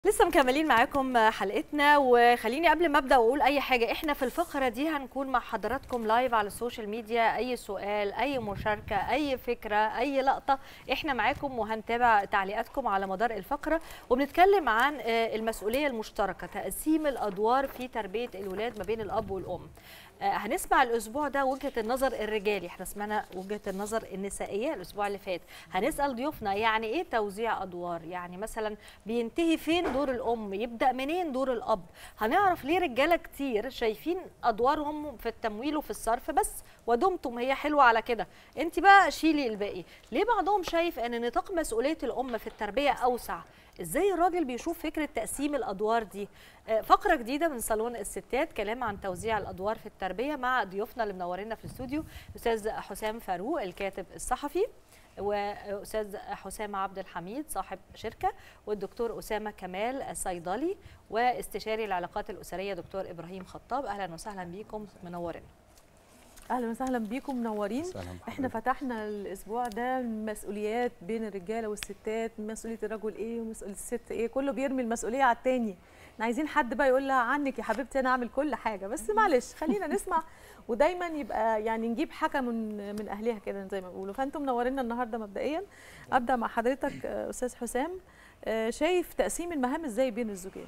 لسه مكملين معاكم حلقتنا وخليني قبل ما ابدا واقول اي حاجه احنا في الفقره دي هنكون مع حضراتكم لايف على السوشيال ميديا اي سؤال اي مشاركه اي فكره اي لقطه احنا معاكم وهنتابع تعليقاتكم على مدار الفقره وبنتكلم عن المسؤوليه المشتركه تقسيم الادوار في تربيه الولاد ما بين الاب والام هنسمع الاسبوع ده وجهه النظر الرجالي احنا سمعنا وجهه النظر النسائيه الاسبوع اللي فات هنسال ضيوفنا يعني ايه توزيع ادوار يعني مثلا بينتهي فين دور الام يبدا منين دور الاب هنعرف ليه رجاله كتير شايفين ادوارهم في التمويل وفي الصرف بس ودمتم هي حلوه على كده انت بقى شيلي الباقي ليه بعضهم شايف ان نطاق مسؤوليه الام في التربيه اوسع ازاي الراجل بيشوف فكره تقسيم الادوار دي فقره جديده من صالون الستات كلام عن توزيع الادوار في التربيه مع ضيوفنا اللي منورينا في الاستوديو استاذ حسام فاروق الكاتب الصحفي واستاذ حسام عبد الحميد صاحب شركه والدكتور اسامه كمال الصيدلي واستشاري العلاقات الاسريه دكتور ابراهيم خطاب اهلا وسهلا بيكم منورين اهلا وسهلا بيكم منورين احنا فتحنا الاسبوع ده مسؤوليات بين الرجاله والستات مسؤوليه الرجل ايه ومسؤوليه الست ايه كله بيرمي المسؤوليه على التاني احنا عايزين حد بقى يقول لها عنك يا حبيبتي انا اعمل كل حاجه بس معلش خلينا نسمع ودايما يبقى يعني نجيب حكم من من اهلها كده زي ما بيقولوا فانتم منورينا النهارده مبدئيا ابدا مع حضرتك استاذ حسام شايف تقسيم المهام ازاي بين الزوجين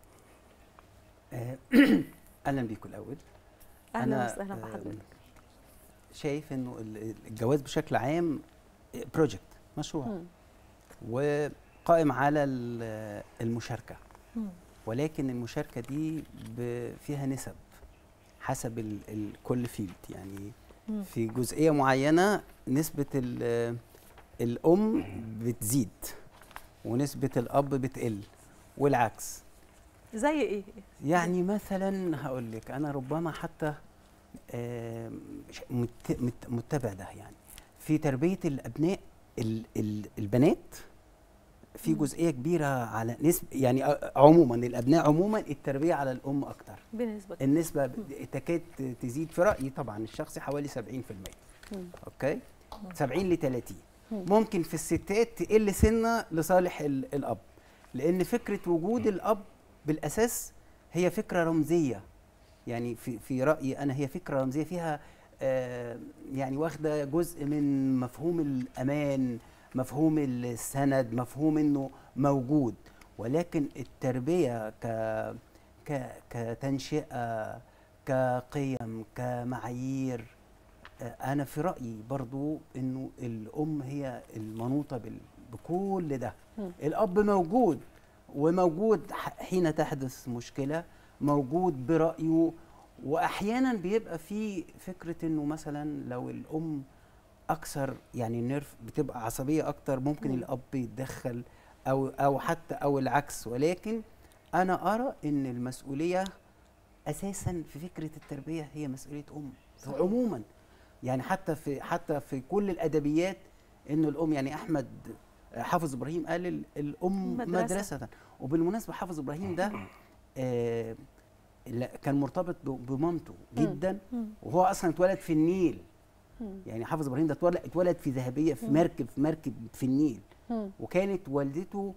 اهلا بيكم الاول اهلا وسهلا بحضرتك شايف انه الجواز بشكل عام بروجكت مشروع م. وقائم على المشاركه م. ولكن المشاركه دي فيها نسب حسب كل فيلد يعني م. في جزئيه معينه نسبه الام بتزيد ونسبه الاب بتقل والعكس زي ايه يعني مثلا هقول لك انا ربما حتى متبع ده يعني في تربيه الابناء البنات في جزئيه كبيره على نسبه يعني عموما الابناء عموما التربيه على الام اكتر بنسبه النسبه تكاد تزيد في رايي طبعا الشخصي حوالي 70% مم. اوكي 70 ل 30 مم. ممكن في الستات تقل سنه لصالح الاب لان فكره وجود الاب بالاساس هي فكره رمزيه يعني في في رايي انا هي فكره رمزيه فيها آه يعني واخده جزء من مفهوم الامان مفهوم السند مفهوم انه موجود ولكن التربيه ك ك كتنشئه كقيم كمعايير آه انا في رايي برضو انه الام هي المنوطه بكل ده م. الاب موجود وموجود حين تحدث مشكله موجود برايه واحيانا بيبقى في فكره انه مثلا لو الام اكثر يعني النيرف بتبقى عصبيه اكتر ممكن م. الاب يتدخل او او حتى او العكس ولكن انا ارى ان المسؤوليه اساسا في فكره التربيه هي مسؤوليه ام صحيح. عموما يعني حتى في حتى في كل الادبيات ان الام يعني احمد حافظ ابراهيم قال الام مدرسه, مدرسة. وبالمناسبه حافظ ابراهيم ده آه كان مرتبط بمامته جدا وهو اصلا اتولد في النيل يعني حافظ ابراهيم ده اتولد اتولد في ذهبيه في مركب في مركب في النيل وكانت والدته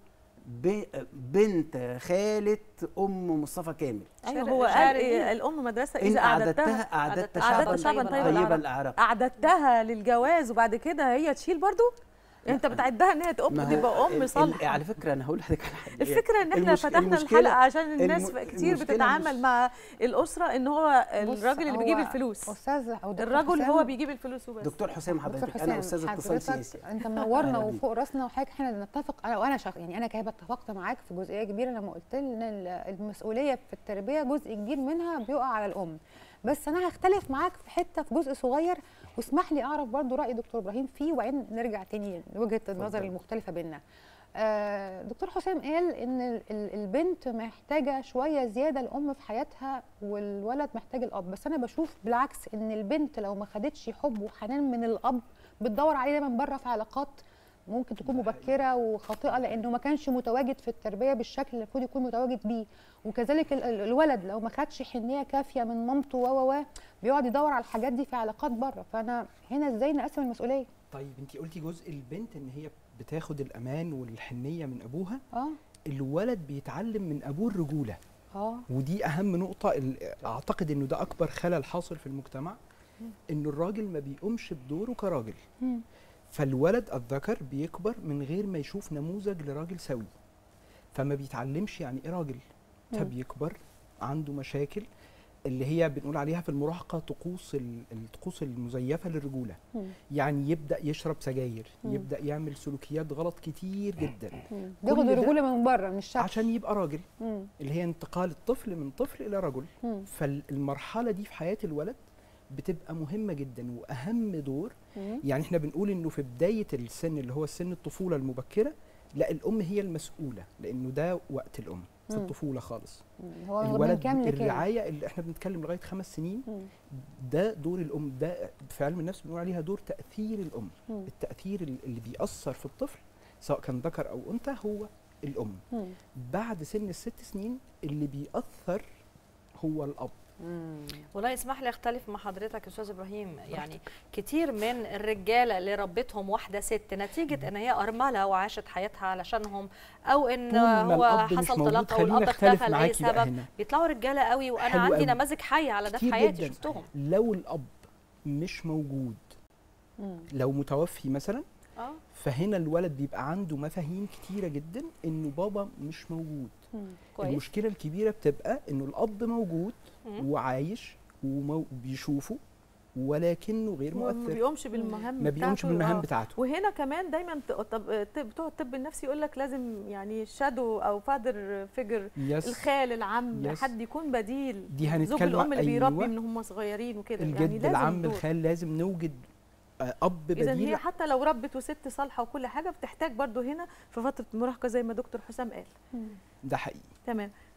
بنت خالة أم مصطفى كامل أيوه هو قال إيه الأم مدرسة إذا أعددتها أعددت شعبا, شعبا طيب الأعراق أعددتها للجواز وبعد كده هي تشيل برضو انت بتعدها ان هي تبقى ام صالحه على فكره انا هقول لحضرتك على حاجه الفكره ان احنا فتحنا الحلقه عشان الناس الم... كتير بتتعامل مش... مع الاسره ان هو الراجل اللي بيجيب الفلوس استاذ الراجل هو بيجيب الفلوس وبس دكتور حسام حضرتك انا استاذ اتصال سياسي انت منورنا وفوق راسنا وحاجه احنا نتفق انا وانا شخ... يعني انا كهبه اتفقت معاك في جزئيه كبيره لما قلت ان المسؤوليه في التربيه جزء كبير منها بيقع على الام بس انا هختلف معاك في حته في جزء صغير واسمح لي اعرف برضو راي دكتور ابراهيم فيه وبعدين نرجع تاني لوجهه النظر المختلفه بيننا آه دكتور حسام قال ان البنت محتاجه شويه زياده الام في حياتها والولد محتاج الاب بس انا بشوف بالعكس ان البنت لو ما خدتش حب وحنان من الاب بتدور عليه دايما بره في علاقات ممكن تكون مبكره وخاطئه لانه ما كانش متواجد في التربيه بالشكل اللي المفروض يكون متواجد بيه وكذلك الولد لو ما خدش حنيه كافيه من مامته و و بيقعد يدور على الحاجات دي في علاقات بره فانا هنا ازاي نقسم المسؤوليه طيب انت قلتي جزء البنت ان هي بتاخد الامان والحنيه من ابوها اه الولد بيتعلم من ابوه الرجوله اه ودي اهم نقطه ال- اعتقد انه ده اكبر خلل حاصل في المجتمع انه الراجل ما بيقومش بدوره كراجل مم. فالولد الذكر بيكبر من غير ما يشوف نموذج لراجل سوي فما بيتعلمش يعني ايه راجل مم. فبيكبر عنده مشاكل اللي هي بنقول عليها في المراهقه طقوس ال- الطقوس المزيفه للرجوله مم. يعني يبدا يشرب سجاير مم. يبدا يعمل سلوكيات غلط كتير جدا مم. كل بياخد ده الرجوله من بره مش شكل عشان يبقى راجل مم. اللي هي انتقال الطفل من طفل الى رجل مم. فالمرحله دي في حياه الولد بتبقى مهمه جدا واهم دور مم. يعني احنا بنقول انه في بدايه السن اللي هو سن الطفوله المبكره لا الام هي المسؤوله لانه ده وقت الام في مم. الطفوله خالص مم. هو من الولد كام لكام الرعايه اللي احنا بنتكلم لغايه خمس سنين مم. ده دور الام ده في علم النفس بنقول عليها دور تاثير الام مم. التاثير ال- اللي بيأثر في الطفل سواء كان ذكر او انثى هو الام مم. بعد سن الست سنين اللي بيأثر هو الاب والله اسمح لي اختلف مع حضرتك يا استاذ ابراهيم يعني كتير من الرجاله اللي ربتهم واحده ست نتيجه ان هي ارمله وعاشت حياتها علشانهم او ان طول ما هو الأب مش حصل موجود، طلاق او خليني الاب أختلف اختفى لاي معاكي بقى سبب هنا. بيطلعوا رجاله قوي وانا حلو عندي قوي. نماذج حي على ده في كتير حياتي جداً. شفتهم لو الاب مش موجود مم. لو متوفي مثلا اه فهنا الولد بيبقى عنده مفاهيم كتيره جدا انه بابا مش موجود مم. كويس المشكله الكبيره بتبقى انه الاب موجود مم. وعايش وبيشوفه ولكنه غير ما مؤثر بيقومش بالمهام ما بيقومش بتاعته. بالمهام آه. بتاعته وهنا كمان دايما ت- طب ت- بتوع الطب النفسي يقول لك لازم يعني شادو او فادر فيجر يس الخال العم يس. حد يكون بديل دي زوج هنتكلم الام اللي بيربي أيوة. من هم صغيرين وكده الجد يعني لازم العم دور. الخال لازم نوجد آه، اب اذا بديل هي حتى لو ربت وست صالحه وكل حاجه بتحتاج برضو هنا في فتره المراهقه زي ما دكتور حسام قال ده حقيقي تمام